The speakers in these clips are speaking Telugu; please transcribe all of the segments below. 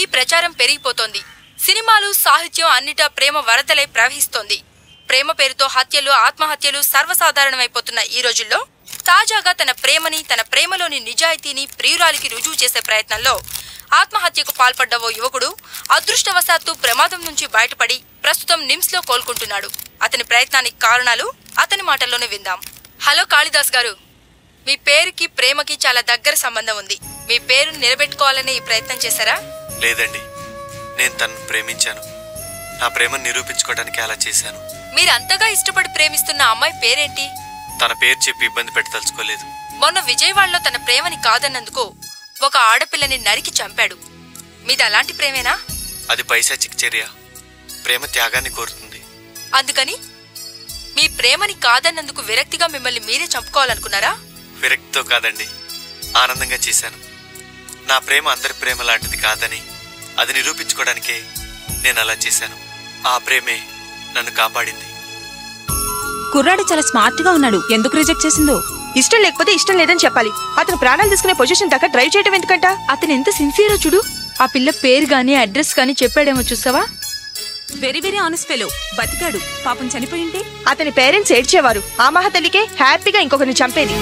ప్రేమకి ప్రచారం పెరిగిపోతోంది సినిమాలు సాహిత్యం అన్నిటా ప్రేమ వరదలై ప్రవహిస్తోంది ప్రేమ పేరుతో హత్యలు ఆత్మహత్యలు సర్వసాధారణమైపోతున్న ఈ రోజుల్లో తాజాగా తన ప్రేమని తన ప్రేమలోని నిజాయితీని ప్రియురాలికి రుజువు చేసే ప్రయత్నంలో ఆత్మహత్యకు పాల్పడ్డ ఓ యువకుడు అదృష్టవశాత్తు ప్రమాదం నుంచి బయటపడి ప్రస్తుతం నిమ్స్ లో కోలుకుంటున్నాడు అతని ప్రయత్నానికి కారణాలు అతని మాటల్లోనే విందాం హలో కాళిదాస్ గారు మీ పేరుకి ప్రేమకి చాలా దగ్గర సంబంధం ఉంది మీ పేరుని నిలబెట్టుకోవాలనే ఈ ప్రయత్నం చేశారా లేదండి నేను తనను ప్రేమించాను నా ప్రేమను నిరూపించుకోవడానికి అలా చేశాను మీరు అంతగా ఇష్టపడి ప్రేమిస్తున్న అమ్మాయి పేరేంటి తన పేరు చెప్పి ఇబ్బంది పెట్టదలుచుకోలేదు మొన్న విజయవాడలో తన ప్రేమని కాదన్నందుకు ఒక ఆడపిల్లని నరికి చంపాడు మీది అలాంటి ప్రేమేనా అది పైశాచిక్ చర్య ప్రేమ త్యాగాన్ని కోరుతుంది అందుకని మీ ప్రేమని కాదన్నందుకు విరక్తిగా మిమ్మల్ని మీరే చంపుకోవాలనుకున్నారా విరక్తితో కాదండి ఆనందంగా చేశాను నా ప్రేమ అందరి ప్రేమ లాంటిది కాదని అది నిరూపించుకోవడానికే నేను అలా చేశాను ఆ ప్రేమే నన్ను కాపాడింది కుర్రాడు చాలా స్మార్ట్ గా ఉన్నాడు ఎందుకు రిజెక్ట్ చేసిందో ఇష్టం లేకపోతే ఇష్టం లేదని చెప్పాలి అతను ప్రాణాలు తీసుకునే పొజిషన్ దాకా డ్రైవ్ చేయడం ఎందుకంట అతను ఎంత సిన్సియరో చూడు ఆ పిల్ల పేరు గాని అడ్రస్ గాని చెప్పాడేమో చూసావా వెరీ వెరీ ఆనెస్ట్ ఫెలో బతికాడు పాపం చనిపోయింటే అతని పేరెంట్స్ ఏడ్చేవారు ఆ మహతల్లికే హ్యాపీగా ఇంకొకరిని చంపేది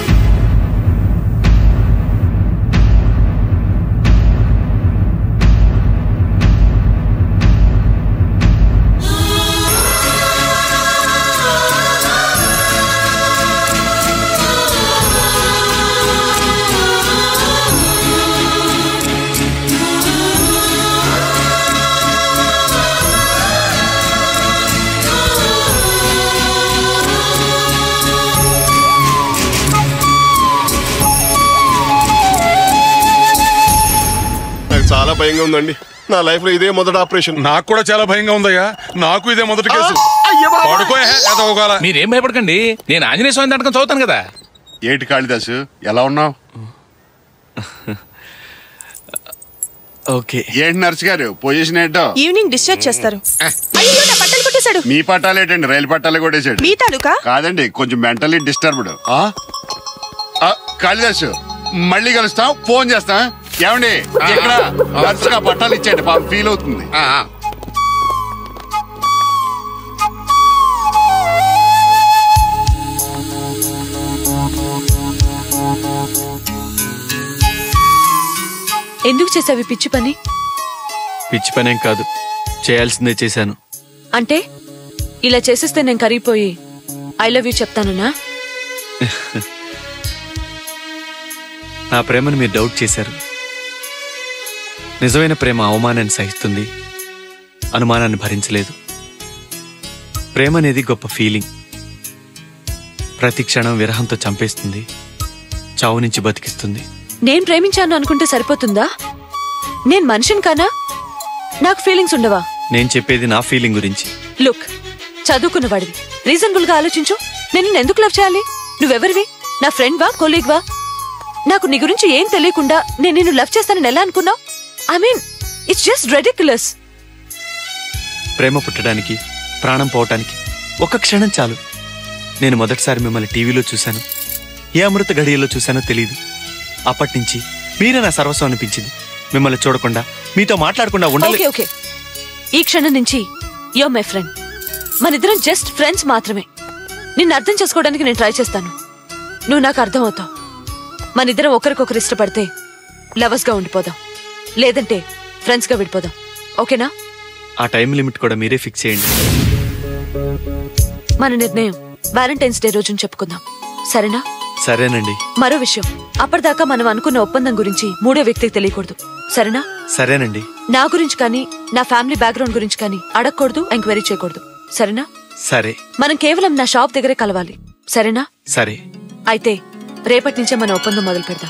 నాకు చాలా భయంగా ఉందండి నా లైఫ్ లో ఇదే మొదటి ఆపరేషన్ నాకు కూడా చాలా భయంగా ఉందయ్యా నాకు ఇదే మొదటి కేసు అయ్య బాబోయ్. పడుకో ఎదవగాల మీరేం భయపడకండి నేను ఆంజనేయ స్వామి దండకం చదువుతాను కదా ఏటి కాళిదాసు ఎలా ఉన్నావు ఓకే ఏంటి నర్స్ గారు పొజిషన్ ఏంటో ఈవినింగ్ డిశ్చార్జ్ చేస్తారు అయ్యో నా బట్టలు కొట్టేశాడు మీ పట్టాలేటండి రైలు పట్టాలు కొట్టేశాడు మీ తాలూకా కాదండి కొంచెం మెంటలీ డిస్టర్బ్డ్ కాళిదాసు మళ్ళీ కలుస్తాం ఫోన్ చేస్తాం ఏమండి ఇక్కడ నర్సుగా పట్టాలు ఇచ్చేయండి పాపం ఫీల్ అవుతుంది ఎందుకు చేసావి పిచ్చి పని పిచ్చి పనేం కాదు చేయాల్సిందే చేశాను అంటే ఇలా చేసేస్తే నేను కరిగిపోయి ఐ లవ్ యూ చెప్తానునా నా ప్రేమను మీరు డౌట్ చేశారు నిజమైన ప్రేమ అవమానాన్ని సహిస్తుంది అనుమానాన్ని భరించలేదు ప్రేమ అనేది గొప్ప ఫీలింగ్ ప్రతి క్షణం విరహంతో చంపేస్తుంది చావు నుంచి బతికిస్తుంది నేను ప్రేమించాను అనుకుంటే సరిపోతుందా నేను మనిషిని కానా నాకు ఫీలింగ్స్ ఉండవా నేను చెప్పేది నా ఫీలింగ్ గురించి లుక్ చదువుకున్నవాడివి రీజనబుల్ గా ఆలోచించు నేను నిన్ను ఎందుకు లవ్ చేయాలి నువ్వెవరివి నా ఫ్రెండ్ వా కొలీగ్ వా నాకు నీ గురించి ఏం తెలియకుండా నేను నిన్ను లవ్ చేస్తానని ఎలా అనుకున్నావు I mean it's just ridiculous ప్రేమ పుట్టడానికి ప్రాణం పోవటానికి ఒక్క క్షణం చాలు నేను మొదటిసారి మిమ్మల్ని టీవీలో చూశాను ఏ అమృత గడియల్లో చూశానో తెలియదు అప్పటి నుంచి మీరే నా సర్వస్వం అనిపించింది మిమ్మల్ని చూడకుండా మీతో మాట్లాడకుండా ఉండలే ఓకే ఓకే ఈ క్షణం నుంచి యో మై ఫ్రెండ్ మనిద్దరం జస్ట్ ఫ్రెండ్స్ మాత్రమే నిన్ను అర్థం చేసుకోవడానికి నేను ట్రై చేస్తాను నువ్వు నాకు అర్థం అవుతావు మనిద్దరం ఒకరికొకరు ఇష్టపడితే లవర్స్ గా ఉండిపోదాం లేదంటే ఫ్రెండ్స్ గా విడిపోదాం ఓకేనా ఆ టైం లిమిట్ కూడా మీరే ఫిక్స్ చేయండి మన నిర్ణయం వ్యాలంటైన్స్ డే రోజున చెప్పుకుందాం సరేనా సరేనండి మరో విషయం అప్పటిదాకా మనం అనుకున్న ఒప్పందం గురించి మూడో వ్యక్తికి తెలియకూడదు సరేనా సరేనండి నా గురించి కానీ నా ఫ్యామిలీ బ్యాక్గ్రౌండ్ గురించి కానీ అడగకూడదు ఎంక్వైరీ చేయకూడదు సరేనా సరే మనం కేవలం నా షాప్ దగ్గరే కలవాలి సరేనా సరే అయితే రేపటి నుంచే మన ఒప్పందం మొదలు పెడదాం